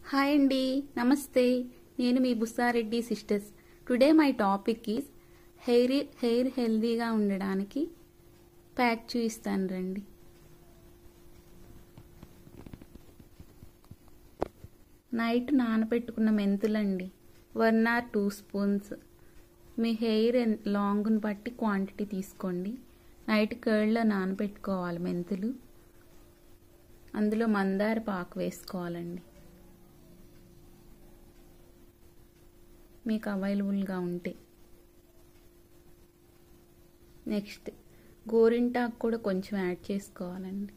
Hi అండి నమస్తే నేను మీ Bussareddy sisters today my topic is hair hair హెల్దీగా ఉండడానికి ప్యాక్ చూపిస్తాను రండి నైట్ నానబెట్టుకున్న మెంతులండి వన్ ఆర్ టూ స్పూన్స్ మీ హెయిర్ లాంగ్ని బట్టి క్వాంటిటీ తీసుకోండి నైట్ కర్డ్లో నానబెట్టుకోవాలి మెంతులు అందులో మందార పాకు వేసుకోవాలండి మీకు అవైలబుల్గా ఉంటే నెక్స్ట్ గోరింటాకు కూడా కొంచెం యాడ్ చేసుకోవాలండి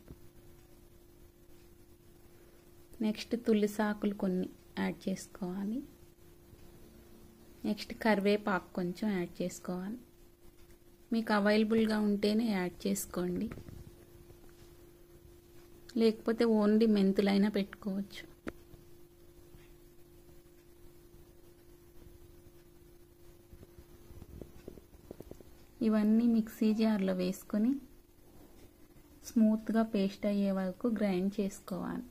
నెక్స్ట్ తులసాకులు కొన్ని యాడ్ చేసుకోవాలి నెక్స్ట్ కరివేపాకు కొంచెం యాడ్ చేసుకోవాలి మీకు అవైలబుల్గా ఉంటేనే యాడ్ చేసుకోండి లేకపోతే ఓన్లీ మెంతులైనా పెట్టుకోవచ్చు ఇవన్నీ మిక్సీ జార్లో వేసుకొని స్మూత్గా పేస్ట్ అయ్యే వరకు గ్రైండ్ చేసుకోవాలి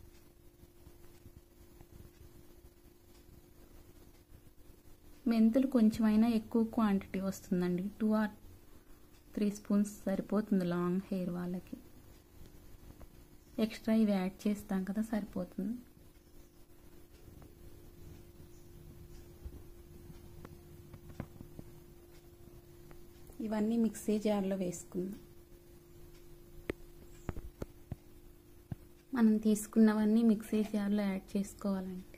మెంతులు కొంచెమైనా ఎక్కువ క్వాంటిటీ వస్తుందండి టూ ఆర్ త్రీ స్పూన్స్ సరిపోతుంది లాంగ్ హెయిర్ వాళ్ళకి ఎక్స్ట్రా ఇవి యాడ్ చేస్తాం కదా సరిపోతుంది ఇవన్నీ మిక్సీ జార్లో వేసుకుందాం మనం తీసుకున్నవన్నీ మిక్సీ జార్లో యాడ్ చేసుకోవాలండి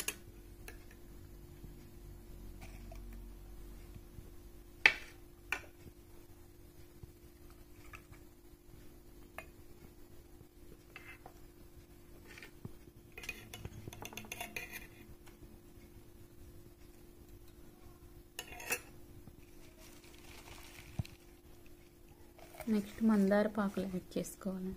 నెక్స్ట్ మందార పాకులు యాడ్ చేసుకోవాలి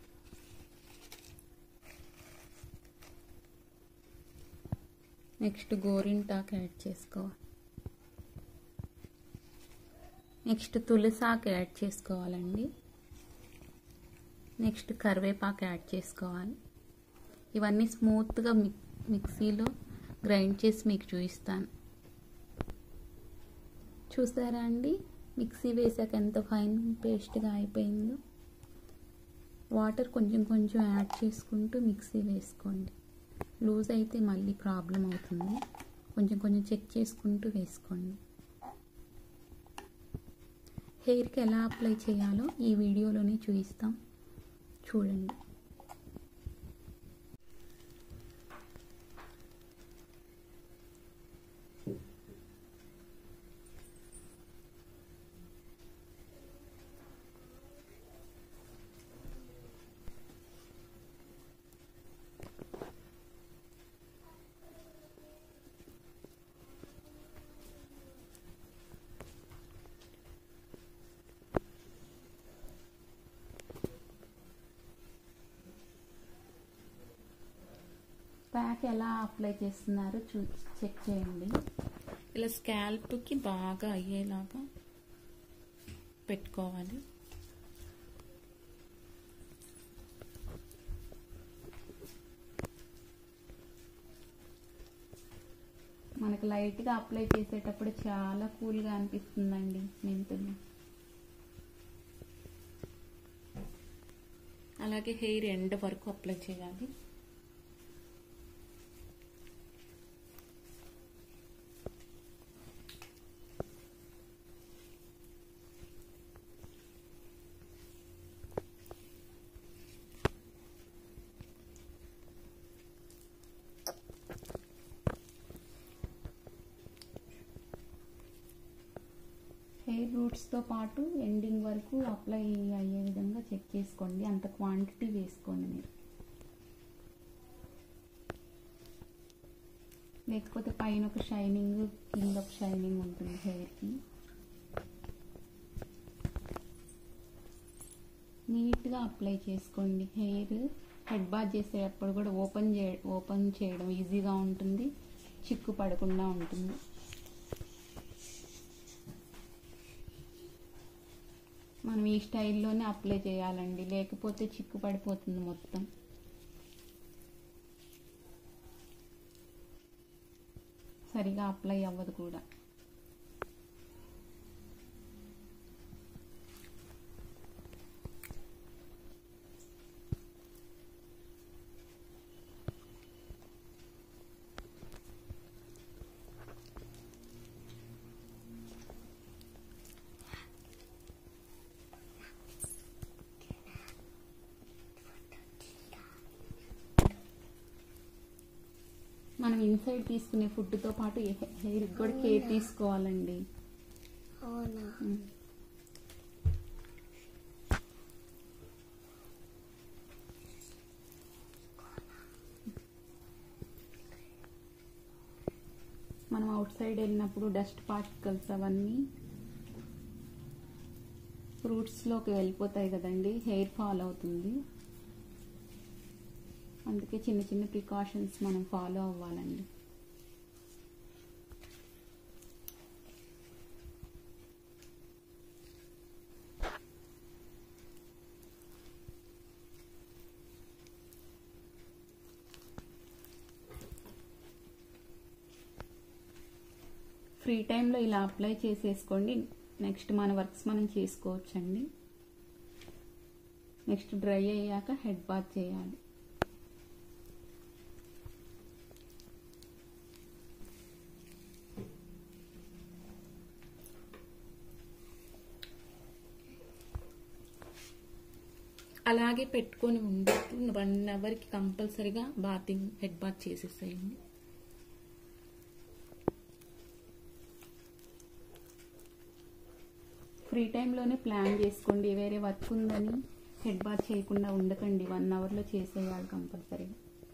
నెక్స్ట్ గోరింటాకు యాడ్ చేసుకోవాలి నెక్స్ట్ తులసాకు యాడ్ చేసుకోవాలండి నెక్స్ట్ కరివేపాకు యాడ్ చేసుకోవాలి ఇవన్నీ స్మూత్గా మిక్ మిక్సీలో గ్రైండ్ చేసి మీకు చూపిస్తాను చూసారా అండి మిక్సీ వేసాక ఎంత ఫైన్ పేస్ట్గా అయిపోయిందో వాటర్ కొంచెం కొంచెం యాడ్ చేసుకుంటూ మిక్సీ వేసుకోండి లూజ్ అయితే మళ్ళీ ప్రాబ్లం అవుతుంది కొంచెం కొంచెం చెక్ చేసుకుంటూ వేసుకోండి హెయిర్కి ఎలా అప్లై చేయాలో ఈ వీడియోలోనే చూపిస్తాం చూడండి ప్యాక్ ఎలా అప్లై చేస్తున్నారో చూ చెక్ చేయండి ఇలా స్కాల్ప్కి బాగా అయ్యేలాగా పెట్టుకోవాలి మనకు లైట్గా అప్లై చేసేటప్పుడు చాలా కూల్గా అనిపిస్తుందండి మెంతులు అలాగే హెయిర్ ఎండ్ వరకు అప్లై చేయాలి హెయిర్ రూట్స్తో పాటు ఎండింగ్ వరకు అప్లై అయ్యే విధంగా చెక్ చేసుకోండి అంత క్వాంటిటీ వేసుకోండి మీరు లేకపోతే పైన ఒక షైనింగ్ కింద ఒక షైనింగ్ ఉంటుంది హెయిర్కి నీట్గా అప్లై చేసుకోండి హెయిర్ హెడ్ బాత్ చేసేటప్పుడు కూడా ఓపెన్ చే ఓపెన్ చేయడం ఈజీగా ఉంటుంది చిక్కు పడకుండా ఉంటుంది మనం ఈ స్టైల్లోనే అప్లై చేయాలండి లేకపోతే చిక్కు పడిపోతుంది మొత్తం సరిగా అప్లై అవ్వదు కూడా మనం ఇన్సైడ్ తీసుకునే ఫుడ్తో పాటు హెయిర్ కూడా కేర్ తీసుకోవాలండి అవునా ఉమ్. మనం అవుట్ సైడ్ వెళ్ళినప్పుడు డస్ట్ పార్టికల్స్ అవన్నీ ఫ్రూట్స్లోకి వెళ్ళిపోతాయి కదండి హెయిర్ ఫాల్ అవుతుంది అందుకే చిన్న చిన్న ప్రికాషన్స్ మనం ఫాలో అవ్వాలండి ఫ్రీ టైంలో ఇలా అప్లై చేసేసుకోండి నెక్స్ట్ మన వర్క్స్ మనం చేసుకోవచ్చండి నెక్స్ట్ డ్రై అయ్యాక హెడ్ బాత్ చేయాలి అలాగే పెట్టుకొని ఉండొద్దు వన్ అవర్కి కంపల్సరీగా బాతింగ్ హెడ్ బాత్ చేసేసేయండి ఫ్రీ టైంలోనే ప్లాన్ చేసుకోండి వేరే వర్క్ ఉందని హెడ్ బాత్ చేయకుండా ఉండకండి వన్ అవర్లో చేసేయాలి కంపల్సరీగా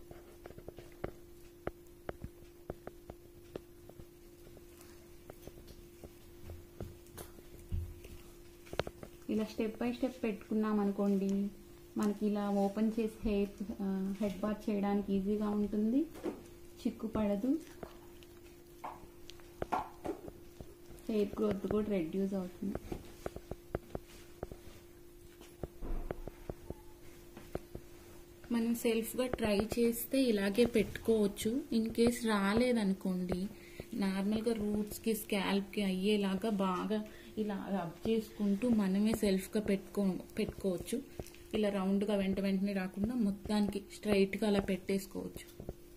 ఇలా స్టెప్ బై స్టెప్ పెట్టుకున్నాం అనుకోండి మనకి ఇలా ఓపెన్ చేసి హెయిర్ హెడ్ బాత్ చేయడానికి ఈజీగా ఉంటుంది చిక్కు పడదు హెయిర్ గ్రోత్ కూడా రెడ్యూస్ అవుతుంది మనం సెల్ఫ్గా ట్రై చేస్తే ఇలాగే పెట్టుకోవచ్చు ఇన్ కేస్ రాలేదనుకోండి నార్మల్గా రూట్స్కి స్కాల్ప్కి అయ్యేలాగా బాగా ఇలా రబ్ చేసుకుంటూ మనమే సెల్ఫ్గా పెట్టుకో పెట్టుకోవచ్చు ఇలా రౌండ్గా వెంట వెంటనే రాకుండా మొత్తానికి స్ట్రైట్గా అలా పెట్టేసుకోవచ్చు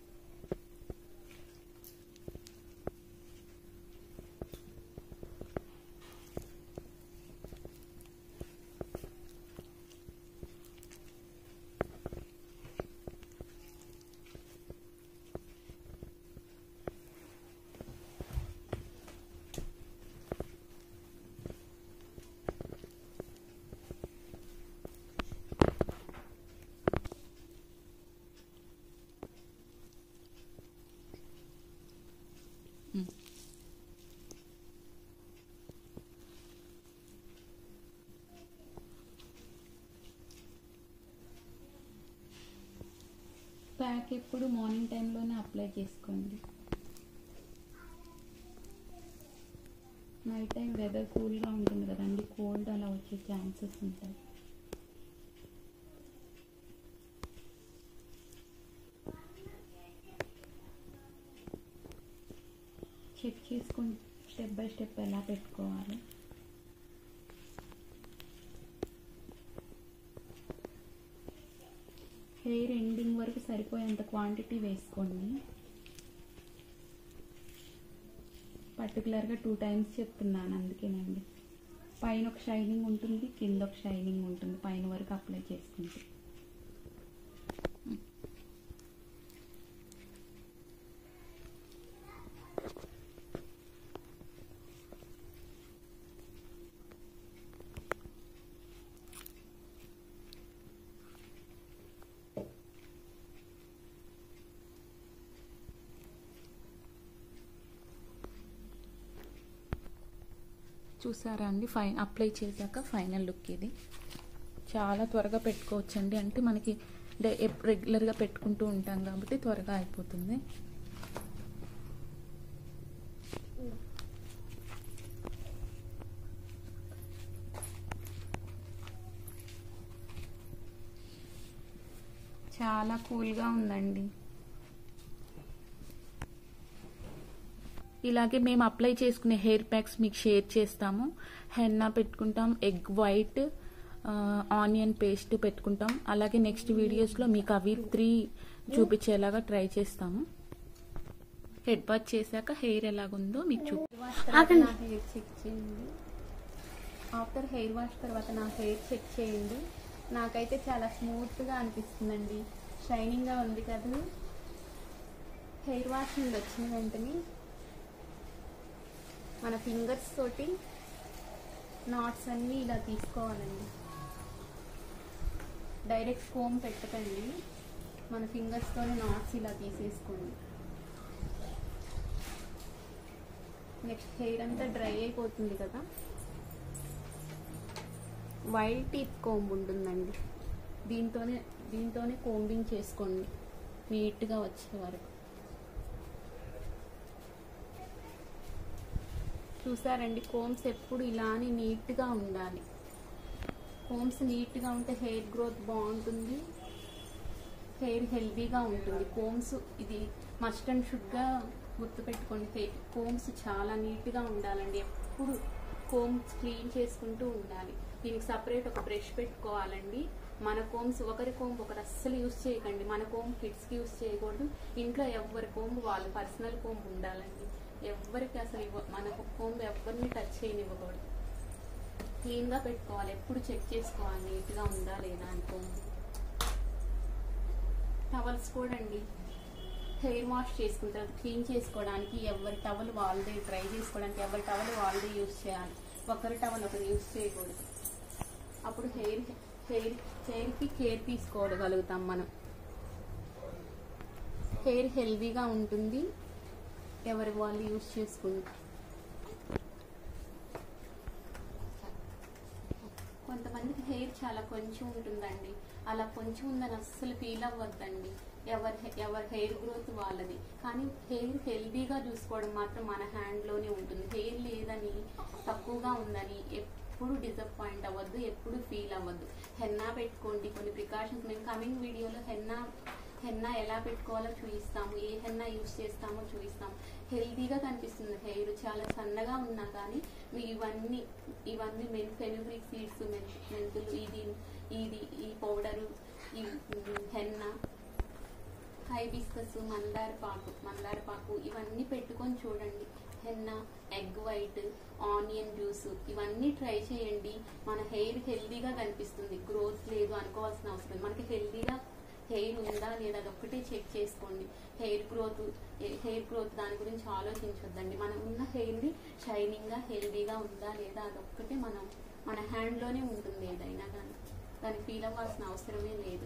ప్యాక్ ఎప్పుడు మార్నింగ్ టైంలోనే అప్లై చేసుకోండి నైట్ టైం వెదర్ కూల్గా ఉంటుంది కదండి కోల్డ్ అలా వచ్చే ఛాన్సెస్ ఉంటాయి చెక్ చేసుకొని స్టెప్ బై స్టెప్ ఎలా పెట్టుకోవాలి హెయిర్ ఎండింగ్ వరకు సరిపోయేంత క్వాంటిటీ వేసుకోండి పర్టికులర్గా టూ టైమ్స్ చెప్తున్నాను అందుకేనండి పైన ఒక షైనింగ్ ఉంటుంది కింద ఒక షైనింగ్ ఉంటుంది పైన వరకు అప్లై చేసుకుంటే చూసారా అండి ఫైన్ అప్లై చేశాక ఫైనల్ లుక్ ఇది చాలా త్వరగా పెట్టుకోవచ్చండి అంటే మనకి డే- ఎప్- రెగ్యులర్గా పెట్టుకుంటూ ఉంటాం కాబట్టి త్వరగా అయిపోతుంది చాలా కూల్గా ఉందండి ఇలాగే మేము అప్లై చేసుకునే హెయిర్ ప్యాక్స్ మీకు షేర్ చేస్తాము హెన్నా పెట్టుకుంటాం ఎగ్ వైట్ ఆ, ఆనియన్ పేస్ట్ పెట్టుకుంటాం అలాగే నెక్స్ట్ వీడియోస్లో మీకు అవి త్రీ చూపించేలాగా ట్రై చేస్తాము హెడ్ బాత్ చేశాక హెయిర్ ఎలాగుందో మీకు చూ ఆగండి. నా హెయిర్ చెక్ చేయండి ఆఫ్టర్ హెయిర్ వాష్ తర్వాత నా హెయిర్ చెక్ చేయండి నాకైతే చాలా స్మూత్గా అనిపిస్తుందండి షైనింగ్గా ఉంది కదా హెయిర్ వాష్ నుండి వచ్చిన వెంటనే మన ఫింగర్స్ తోటి నాట్స్ అన్నీ ఇలా తీసుకోవాలండి డైరెక్ట్ కోమ్ పెట్టకండి మన ఫింగర్స్తోనే నాట్స్ ఇలా తీసేసుకోండి నెక్స్ట్ హెయిర్ అంతా డ్రై అయిపోతుంది కదా వైల్డ్ టీత్ కోంబ్ ఉంటుందండి దీంతోనే దీంతోనే కోంబింగ్ చేసుకోండి నీట్గా వచ్చే వరకు చూసారండి కోమ్స్ ఎప్పుడు ఇలానే నీట్గా ఉండాలి కోమ్స్ నీట్గా ఉంటే హెయిర్ గ్రోత్ బాగుంటుంది హెయిర్ హెల్దీగా ఉంటుంది కోమ్స్ ఇది మస్ట్ అండ్ షుడ్గా గుర్తుపెట్టుకోండి హెయిర్ కోమ్స్ చాలా నీట్గా ఉండాలండి ఎప్పుడు కోమ్స్ క్లీన్ చేసుకుంటూ ఉండాలి దీనికి సపరేట్ ఒక బ్రష్ పెట్టుకోవాలండి మన కోమ్స్ ఒకరి కోంబ్ ఒకరు అస్సలు యూస్ చేయకండి మన కోంబ్ కిడ్స్కి యూస్ చేయకూడదు ఇంట్లో ఎవరి కోంబ్ వాళ్ళ పర్సనల్ కోంబ్ ఉండాలండి ఎవరికి అసలు ఇవ్వ మన కోంబ్ ఎవరిని టచ్ చేయనివ్వకూడదు క్లీన్గా పెట్టుకోవాలి ఎప్పుడు చెక్ చేసుకోవాలి నీట్గా ఉందా లేదా అని కోంబ్ టవల్స్ కూడా అండి హెయిర్ వాష్ చేసుకున్న తర్వాత క్లీన్ చేసుకోవడానికి ఎవరి టవల్ వాళ్ళదే ట్రై చేసుకోవడానికి ఎవరి టవల్ వాళ్ళదే యూస్ చేయాలి ఒకరి టవల్ ఒకరు యూస్ చేయకూడదు అప్పుడు హెయిర్ హెయిర్ హెయిర్కి కేర్ తీసుకోగలుగుతాం మనం హెయిర్ హెల్దీగా ఉంటుంది ఎవరి వాళ్ళు యూస్ చేసుకుంటారు కొంతమందికి హెయిర్ చాలా కొంచెం ఉంటుందండి అలా కొంచెం ఉందని అస్సలు ఫీల్ అవ్వద్దండి ఎవరి హె- ఎవరి హెయిర్ గ్రోత్ వాళ్ళది కానీ హెయిర్ హెల్దీగా చూసుకోవడం మాత్రం మన హ్యాండ్లోనే ఉంటుంది హెయిర్ లేదని తక్కువగా ఉందని ఎప్పుడు డిసప్పాయింట్ అవ్వద్దు ఎప్పుడు ఫీల్ అవ్వద్దు హెన్నా పెట్టుకోండి కొన్ని ప్రికాషన్స్ మేము కమింగ్ వీడియోలో హెన్నా హెన్నా ఎలా పెట్టుకోవాలో చూపిస్తాము ఏ హెన్నా యూస్ చేస్తామో చూపిస్తాము హెల్దీగా కనిపిస్తుంది హెయిర్ చాలా సన్నగా ఉన్నా కానీ మీ ఇవన్నీ ఇవన్నీ మెన్ ఫెనుగ్రిక్ సీడ్స్ మెంతులు ఇది ఇది ఈ పౌడరు ఈ హెన్న హైబిస్కస్ మందార పాకు మందార పాకు ఇవన్నీ పెట్టుకొని చూడండి henna egg white onion juice ఇవన్నీ ట్రై చేయండి మన హెయిర్ హెల్దీగా కనిపిస్తుంది గ్రోత్ లేదు అనుకోవాల్సిన అవసరం లేదు. మనకి హెల్దీగా హెయిర్ ఉందా లేదా అదొక్కటే చెక్ చేసుకోండి హెయిర్ గ్రోత్ హెయిర్ గ్రోత్ దాని గురించి ఆలోచించొద్దండి మనం ఉన్న హెయిర్ని షైనింగ్గా హెల్దీగా ఉందా లేదా అదొక్కటే మనం మన హ్యాండ్లోనే ఉంటుంది ఏదైనా కానీ దాన్ని ఫీల్ అవ్వాల్సిన అవసరమే లేదు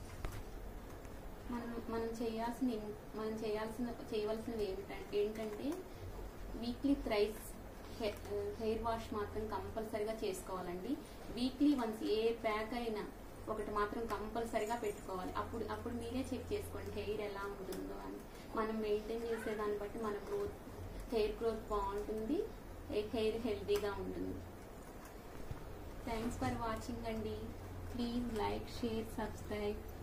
మనం మనం చేయాల్సిన మనం చేయాల్సిన చేయవలసినవి ఏమిటంటే ఏంటంటే వీక్లీ థ్రైస్ హెయిర్ వాష్ మాత్రం కంపల్సరిగా చేసుకోవాలండి వీక్లీ వన్స్ ఏ ప్యాక్ అయినా ఒకటి మాత్రం కంపల్సరిగా పెట్టుకోవాలి అప్పుడు అప్పుడు మీరే చెక్ చేసుకోండి హెయిర్ ఎలా ఉంటుందో అని మనం మెయింటైన్ చేసే దాన్ని బట్టి మన గ్రోత్ హెయిర్ గ్రోత్ బాగుంటుంది హెయిర్ హెల్తీగా ఉంటుంది థ్యాంక్స్ ఫర్ వాచింగ్ అండి ప్లీజ్ లైక్ షేర్ సబ్స్క్రైబ్